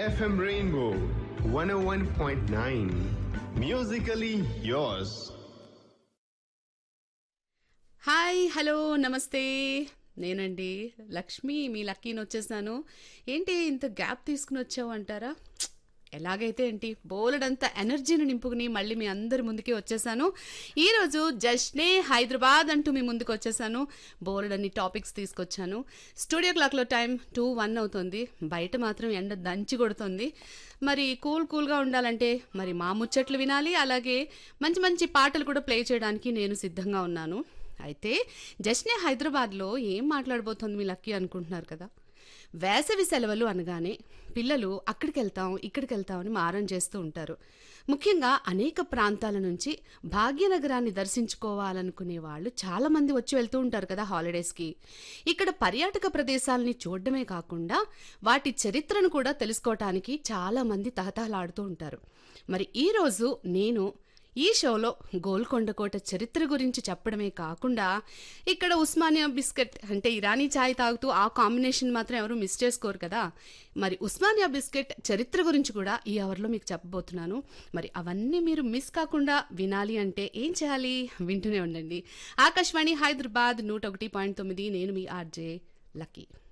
FM Rainbow 101.9. Musically yours. Hi hello నమస్తే నేనండి లక్ష్మి మీ లక్కీని వచ్చేసాను ఏంటి ఇంత గ్యాప్ తీసుకుని వచ్చావు అంటారా ప్చ్! ఎలాగైతే ఏంటి బోలెడంత ఎనర్జీని నింపుకుని మళ్ళీ మీ అందరి ముందుకి వచ్చేసాను ఈరోజు జస్ట్నే హైదరాబాద్ అంటూ మీ ముందుకు వచ్చేసాను బోలెడన్ని టాపిక్స్ తీసుకొచ్చాను స్టూడియో క్లాక్లో టైం టూ వన్ అవుతుంది బయట మాత్రం ఎండ దంచి కొడుతుంది మరి కూల్ కూల్గా ఉండాలంటే మరి మా ముచ్చట్లు వినాలి అలాగే మంచి మంచి పాటలు కూడా ప్లే చేయడానికి నేను సిద్ధంగా ఉన్నాను అయితే జస్ట్నే హైదరాబాద్లో ఏం మాట్లాడబోతోంది మీ లక్కీ అనుకుంటున్నారు కదా వేసవి సెలవులు అనగానే పిల్లలు అక్కడికి వెళ్తాం ఇక్కడికి వెళ్తాం అని మారం చేస్తూ ఉంటారు ముఖ్యంగా అనేక ప్రాంతాల నుంచి భాగ్యనగరాన్ని దర్శించుకోవాలనుకునే వాళ్ళు చాలా మంది వచ్చి వెళ్తూ ఉంటారు కదా హాలిడేస్కి ఇక్కడ పర్యాటక ప్రదేశాలని చూడడమే కాకుండా వాటి చరిత్రను కూడా తెలుసుకోవటానికి చాలా మంది తహతహలాడుతూ ఉంటారు మరి ఈరోజు నేను ఈ షోలో గోల్కొండ కోట చరిత్ర గురించి చెప్పడమే కాకుండా ఇక్కడ ఉస్మానియా బిస్కెట్ అంటే ఇరానీ ఛాయ్ తాగుతూ ఆ కాంబినేషన్ మాత్రం ఎవరు మిస్ చేసుకోరు కదా మరి ఉస్మానియా బిస్కెట్ చరిత్ర గురించి కూడా ఈ అవర్లో మీకు చెప్పబోతున్నాను మరి అవన్నీ మీరు మిస్ కాకుండా వినాలి అంటే ఏం చేయాలి వింటూనే ఉండండి ఆకాశవాణి హైదరాబాద్ నూట ఒకటి పాయింట్ తొమ్మిది నేను మీ ఆర్జే లక్కీ